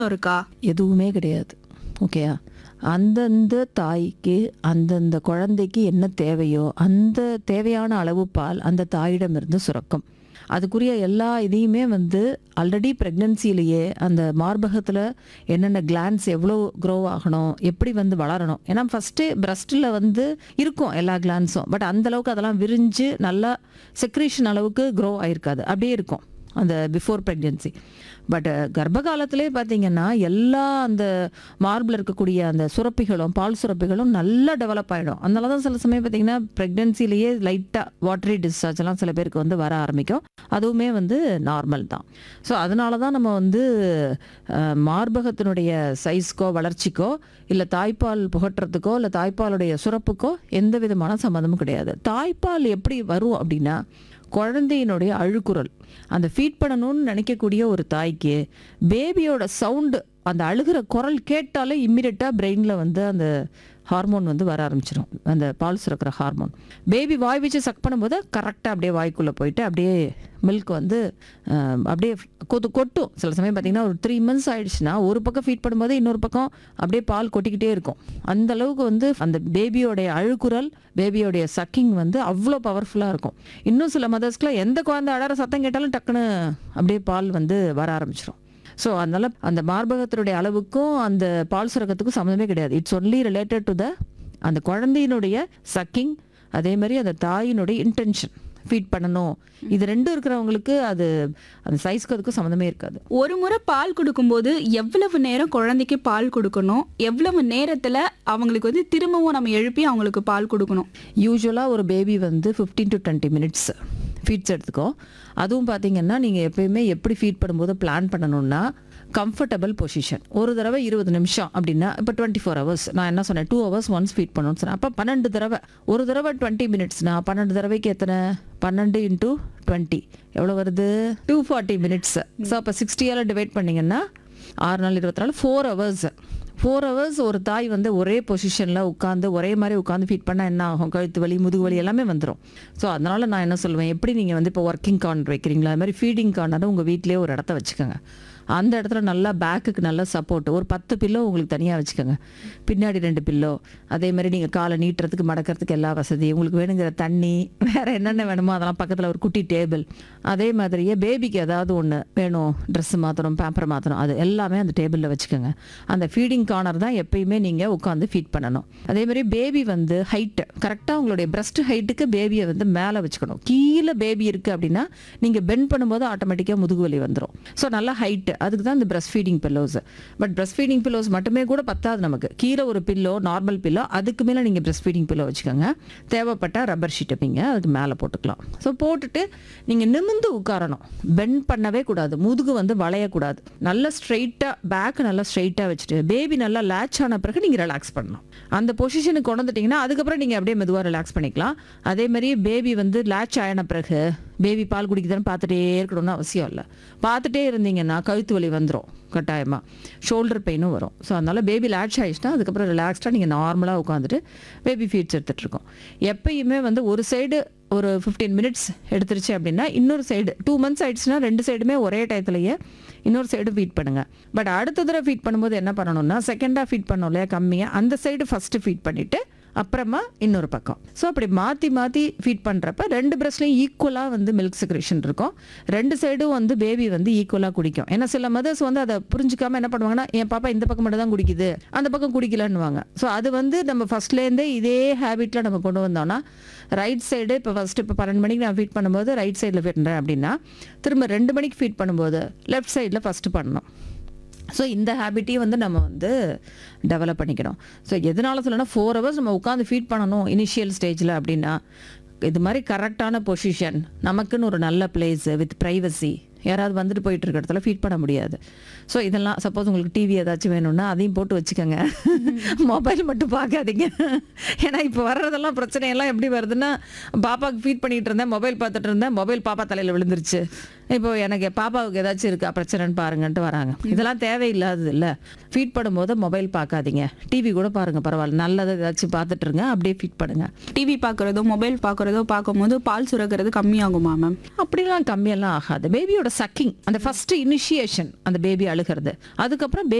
இருக்கா எதுவுமே கிடையாது ஓகேயா அந்தந்த தாய்க்கு அந்தந்த குழந்தைக்கு என்ன தேவையோ அந்த தேவையான அளவு பால் அந்த தாயிடமிருந்து சுரக்கும் அதுக்குரிய எல்லா இதையுமே வந்து ஆல்ரெடி ப்ரெக்னென்சிலேயே அந்த மார்பகத்தில் என்னென்ன கிளான்ஸ் எவ்வளோ க்ரோ ஆகணும் எப்படி வந்து வளரணும் ஏன்னா ஃபஸ்ட்டு பிரஸ்ட்டில் வந்து இருக்கும் எல்லா கிளான்ஸும் பட் அந்த அளவுக்கு அதெல்லாம் விரிஞ்சு நல்லா செக்ரேஷன் அளவுக்கு க்ரோ ஆயிருக்காது அப்படியே இருக்கும் அந்த பிஃபோர் ப்ரெக்னென்சி பட் கர்ப்ப காலத்திலே பார்த்தீங்கன்னா எல்லா அந்த மார்பில் இருக்கக்கூடிய அந்த சுரப்பிகளும் பால் சுரப்பிகளும் நல்லா டெவலப் ஆகிடும் அதனால தான் சில சமயம் பார்த்தீங்கன்னா ப்ரெக்னென்சிலேயே லைட்டாக வாட்டரி டிஸ்சார்ஜ் எல்லாம் சில பேருக்கு வந்து வர ஆரம்பிக்கும் அதுவுமே வந்து நார்மல் தான் ஸோ அதனால தான் நம்ம வந்து அஹ், மார்பகத்தினுடைய சைஸ்க்கோ வளர்ச்சிக்கோ இல்லை தாய்ப்பால் புகட்டுறதுக்கோ இல்லை தாய்ப்பாலுடைய சுரப்புக்கோ எந்த விதமான சம்மந்தமும் கிடையாது தாய்ப்பால் எப்படி வரும் அப்படின்னா குழந்தையினுடைய அழுக்குரல் அந்த ஃபீட் பண்ணணும்னு நினைக்கக்கூடிய ஒரு தாய்க்கு பேபியோட சவுண்டு அந்த அழுகிற குரல் கேட்டாலே இம்மிடியட்டாக பிரெயினில் வந்து அந்த ஹார்மோன் வந்து வர ஆரம்பிச்சிடும் அந்த பால் சுரக்கிற ஹார்மோன் பேபி வாய் வச்சு சக் பண்ணும்போது கரெக்டாக அப்படியே வாய்க்குள்ளே போயிட்டு அப்படியே மில்க் வந்து அஹ், அப்படியே கொத்து கொட்டும் சில சமயம் பார்த்தீங்கன்னா ஒரு த்ரீ மந்த்ஸ் ஆயிடுச்சுன்னா ஒரு பக்கம் ஃபீட் பண்ணும்போது இன்னொரு பக்கம் அப்படியே பால் கொட்டிக்கிட்டே இருக்கும் அந்த அளவுக்கு வந்து அந்த பேபியோடைய அழுக்குரல் பேபியோடைய சக்கிங் வந்து அவ்வளோ பவர்ஃபுல்லாக இருக்கும் இன்னும் சில மதர்ஸ்க்குலாம் எந்த குழந்தை அழற சத்தம் கேட்டாலும் டக்குன்னு அப்படியே பால் வந்து வர ஆரம்பிச்சிடும் ஸோ அதனால அந்த மார்பகத்தினுடைய அளவுக்கும் அந்த பால் சுரக்கத்துக்கும் சம்மந்தமே கிடையாது it's only related to the அந்த குழந்தையினுடைய சக்கிங் அதே மாதிரி அந்த தாயினுடைய இன்டென்ஷன் ஃபீட் பண்ணணும் இது ரெண்டும் இருக்கிறவங்களுக்கு அது அந்த சைஸ்க்கு அதுக்கும் சம்மந்தமே இருக்காது ஒரு முறை பால் கொடுக்கும்போது எவ்வளவு நேரம் குழந்தைக்கு பால் கொடுக்கணும் எவ்வளவு நேரத்துல அவங்களுக்கு வந்து திரும்பவும் நம்ம எழுப்பி அவங்களுக்கு பால் கொடுக்கணும் யூஸ்வலாக ஒரு பேபி வந்து fifteen to twenty minutes feeds எடுத்துக்கும் அதுவும் பார்த்தீங்கன்னா நீங்கள் எப்பயுமே எப்படி ஃபீட் பண்ணும்போது பிளான் பண்ணணும்னா கம்ஃபர்டபுள் பொசிஷன் ஒரு தடவை இருபது நிமிஷம் அப்படின்னா இப்போ டுவெண்ட்டி ஃபோர் ஹவர்ஸ் நான் என்ன சொன்னேன் டூ ஹவர்ஸ் ஒன்ஸ் ஃபீட் பண்ணணும்னு சொன்னேன் அப்போ பன்னெண்டு தடவை ஒரு தடவை டுவெண்ட்டி மினிட்ஸ்னா பன்னெண்டு தடவைக்கு எத்தனை பன்னெண்டு இன்ட்டு டுவெண்ட்டி எவ்வளோ வருது டூ ஃபார்ட்டி மினிட்ஸ் ஸோ அப்போ சிக்ஸ்டியால் டிவைட் பண்ணிங்கன்னா ஆறு நாள் இருபத்தி நாலு ஃபோர் ஹவர்ஸ் ஃபோர் ஹவர்ஸ் ஒரு தாய் வந்து ஒரே பொசிஷனில் உட்காந்து ஒரே மாதிரி உட்காந்து ஃபீட் பண்ணால் என்ன ஆகும் கழுத்து வலி முதுகு வலி எல்லாமே வந்துடும் ஸோ அதனால் நான் என்ன சொல்லுவேன் எப்படி நீங்கள் வந்து இப்போ ஒர்க்கிங் கார்னர் வைக்கிறீங்களா அது மாதிரி ஃபீடிங் கார்னர் உங்கள் வீட்டிலேயே ஒரு இடத்த வச்சுக்கோங்க அந்த இடத்துல நல்லா பேக்குக்கு நல்ல சப்போர்ட் ஒரு பத்து பில்லோ உங்களுக்கு தனியாக வச்சுக்கோங்க பின்னாடி ரெண்டு பில்லோ அதே மாதிரி நீங்கள் காலை நீட்டுறதுக்கு மடக்கிறதுக்கு எல்லா வசதி உங்களுக்கு வேணுங்கிற தண்ணி வேறு என்னென்ன வேணுமோ அதெல்லாம் பக்கத்தில் ஒரு குட்டி டேபிள் அதே மாதிரியே பேபிக்கு ஏதாவது ஒன்று வேணும் ட்ரெஸ்ஸு மாற்றணும் பேப்பர் மாற்றணும் அது எல்லாமே அந்த டேபிளில் வச்சுக்கோங்க அந்த ஃபீடிங் கார்னர் தான் எப்பயுமே நீங்கள் உட்காந்து ஃபீட் பண்ணணும் அதே மாதிரி பேபி வந்து ஹைட்டு கரெக்டாக உங்களுடைய பிரஸ்ட் ஹைட்டுக்கு பேபியை வந்து மேலே வச்சுக்கணும் கீழே பேபி இருக்குது அப்படின்னா நீங்கள் பெண்ட் பண்ணும்போது ஆட்டோமேட்டிக்காக முதுகு வலி வந்துடும் ஸோ நல்லா ஹைட்டு அதுக்கு தான் இந்த breast feeding pillows but breast feeding pillows மட்டுமே கூட பத்தாது நமக்கு கீழே ஒரு பில்லோ நார்மல் பில்லோ அதுக்கு மேலே நீங்கள் பிரஸ்ட் ஃபீடிங் பில்லோ வச்சுக்கோங்க தேவைப்பட்டால் ரப்பர் ஷீட் வைப்பீங்க அதுக்கு மேலே போட்டுக்கலாம் ஸோ போட்டுட்டு நீங்கள் நிமிந்து உட்காரணும் பெண்ட் பண்ணவே கூடாது முதுகு வந்து வளையக்கூடாது நல்லா ஸ்ட்ரைட்டாக பேக் நல்லா ஸ்ட்ரைட்டாக வச்சுட்டு பேபி நல்லா லேட்ச் ஆன பிறகு நீங்கள் ரிலாக்ஸ் பண்ணணும் அந்த பொசிஷனுக்கு கொண்டு வந்துட்டீங்கன்னா அதுக்கப்புறம் நீங்கள் அப்படியே மெதுவாக ரிலாக்ஸ் பண்ணிக்கலாம் அதே மாதிரி பேபி வந்து லேட்ச் ஆன பிறகு பேபி பால் குடிக்குதுன்னு பார்த்துட்டே இருக்கணும்னு அவசியம் இல்லை பார்த்துட்டே இருந்தீங்கன்னா கழுத்து வலி வந்துடும் கட்டாயமாக ஷோல்டர் பெயினும் வரும் ஸோ அதனால் பேபி லேட்ச் ஆயிடுச்சுன்னா அதுக்கப்புறம் ரிலாக்ஸ்டாக நீங்கள் நார்மலாக உட்காந்துட்டு பேபி ஃபீட்ஸ் எடுத்துகிட்டு இருக்கோம் எப்பயுமே வந்து ஒரு சைடு ஒரு ஃபிஃப்டீன் மினிட்ஸ் எடுத்துருச்சு அப்படின்னா இன்னொரு சைடு டூ மந்த்ஸ் ஆயிடுச்சுன்னா ரெண்டு சைடுமே ஒரே டயத்துலையே இன்னொரு சைடு ஃபீட் பண்ணுங்க பட் அடுத்த தடவை ஃபீட் பண்ணும்போது என்ன பண்ணணும்னா செகண்டாக ஃபீட் பண்ணோம் இல்லையா கம்மியாக அந்த சைடு ஃபஸ்ட்டு ஃபீட் பண்ணிவிட்டு அப்புறமா இன்னொரு பக்கம் ஸோ அப்படி மாற்றி மாற்றி ஃபீட் பண்ணுறப்ப ரெண்டு பிரஸ்ட்லையும் ஈக்குவலாக வந்து மில்க் செக்ரேஷன் இருக்கும் ரெண்டு சைடும் வந்து பேபி வந்து ஈக்குவலாக குடிக்கும் ஏன்னா சில மதர்ஸ் வந்து அதை புரிஞ்சுக்காம என்ன பண்ணுவாங்கன்னா என் பாப்பா இந்த பக்கம் மட்டும் தான் குடிக்குது அந்த பக்கம் குடிக்கலன்னுவாங்க ஸோ அது வந்து நம்ம ஃபர்ஸ்ட்லேருந்தே இதே ஹேபிட்டில் நம்ம கொண்டு வந்தோம்னா ரைட் சைடு இப்போ ஃபஸ்ட்டு இப்போ பன்னெண்டு மணிக்கு நான் ஃபீட் பண்ணும்போது ரைட் சைடில் ஃபீட் பண்ணுறேன் அப்படின்னா திரும்ப ரெண்டு மணிக்கு ஃபீட் பண்ணும்போது லெஃப்ட் சைடில் ஃபஸ்ட்டு பண்ணணும் ஸோ இந்த ஹேபிட்டையும் வந்து நம்ம வந்து டெவலப் பண்ணிக்கணும் ஸோ எதனால சொல்லணும்னா ஃபோர் ஹவர்ஸ் நம்ம உட்காந்து ஃபீட் பண்ணணும் இனிஷியல் ஸ்டேஜில் அப்படின்னா இது மாதிரி கரெக்டான பொசிஷன் நமக்குன்னு ஒரு நல்ல பிளேஸ் வித் ப்ரைவசி யாராவது வந்துட்டு போயிட்டு இருக்க இடத்துல ஃபீட் பண்ண முடியாது ஸோ இதெல்லாம் சப்போஸ் உங்களுக்கு டிவி ஏதாச்சும் வேணும்னா அதையும் போட்டு வச்சுக்கோங்க மொபைல் மட்டும் பார்க்காதீங்க ஏன்னா இப்போ வர்றதெல்லாம் பிரச்சனையெல்லாம் எப்படி வருதுன்னா பாப்பாவுக்கு ஃபீட் பண்ணிட்டு இருந்தேன் மொபைல் பார்த்துட்டு இருந்தேன் மொபைல் பாப்பா தலையில் விழுந்துருச்சு இப்போ எனக்கு பாப்பாவுக்கு ஏதாச்சும் இருக்கா பிரச்சனைன்னு பாருங்கன்ட்டு வராங்க இதெல்லாம் தேவையில்லாதது இல்ல ஃபீட் பண்ணும்போது மொபைல் பார்க்காதீங்க டிவி கூட பாருங்க பரவாயில்ல நல்லதை ஏதாச்சும் பார்த்துட்டு இருங்க அப்படியே ஃபீட் பண்ணுங்க டிவி பார்க்குறதோ மொபைல் பார்க்குறதோ பார்க்கும்போது பால் சுரக்கிறது கம்மியாகுமா மேம் அப்படிலாம் கம்மியெல்லாம் ஆகாது பேபியோட சக்கிங் அந்த ஃபர்ஸ்ட் இனிஷியேஷன் அந்த பேபி அழுகிறது அதுக்கப்புறம்